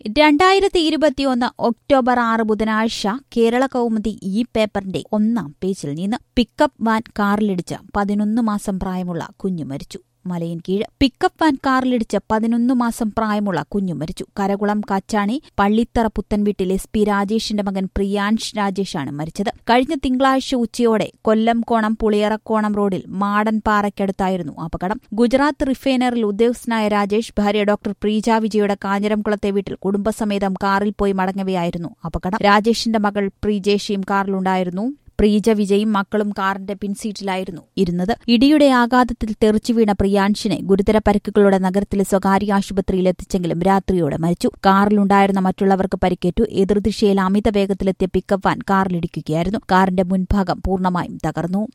രണ്ടായിരത്തി ഇരുപത്തിയൊന്ന് ഒക്ടോബർ ആറ് ബുധനാഴ്ച കേരള കൗമുദി ഈ പേപ്പറിന്റെ ഒന്നാം പേജിൽ നിന്ന് പിക്കപ്പ് വാൻ കാറിലിടിച്ച് പതിനൊന്ന് മാസം പ്രായമുള്ള കുഞ്ഞു മരിച്ചു മലയിൻ കീഴ് പിക്കപ്പ് വാൻ കാറിലിടിച്ച് പതിനൊന്ന് മാസം പ്രായമുള്ള കുഞ്ഞു മരിച്ചു കരകുളം കാച്ചാണി പള്ളിത്തറ പുത്തൻവീട്ടിൽ എസ് പി രാജേഷിന്റെ മകൻ പ്രിയാൻഷ് രാജേഷാണ് മരിച്ചത് കഴിഞ്ഞ തിങ്കളാഴ്ച ഉച്ചയോടെ കൊല്ലം കോണം പുളിയറക്കോണം റോഡിൽ മാടൻപാറയ്ക്കടുത്തായിരുന്നു അപകടം ഗുജറാത്ത് റിഫൈനറിൽ ഉദ്യോഗസ്ഥനായ രാജേഷ് ഭാര്യ ഡോക്ടർ പ്രീജ വിജയുടെ കാഞ്ഞിരംകുളത്തെ വീട്ടിൽ കുടുംബസമേതം കാറിൽ പോയി മടങ്ങവെയായിരുന്നു അപകടം രാജേഷിന്റെ മകൾ പ്രീജേഷിയും കാറിലുണ്ടായിരുന്നു പ്രീജ വിജയും മക്കളും കാറിന്റെ പിൻസീറ്റിലായിരുന്നു ഇരുന്നത് ഇടിയുടെ ആഘാതത്തിൽ തെറിച്ചു വീണ പ്രിയാൻഷിനെ ഗുരുതര പരിക്കുകളോടെ നഗരത്തിലെ സ്വകാര്യ ആശുപത്രിയിൽ എത്തിച്ചെങ്കിലും രാത്രിയോടെ മരിച്ചു കാറിലുണ്ടായിരുന്ന മറ്റുള്ളവർക്ക് പരിക്കേറ്റു എതിർദിശയിൽ അമിത വേഗത്തിലെത്തിയ പിക്കപ്പ് വാൻ കാറിലിടിക്കുകയായിരുന്നു കാറിന്റെ മുൻഭാഗം പൂർണ്ണമായും തകർന്നു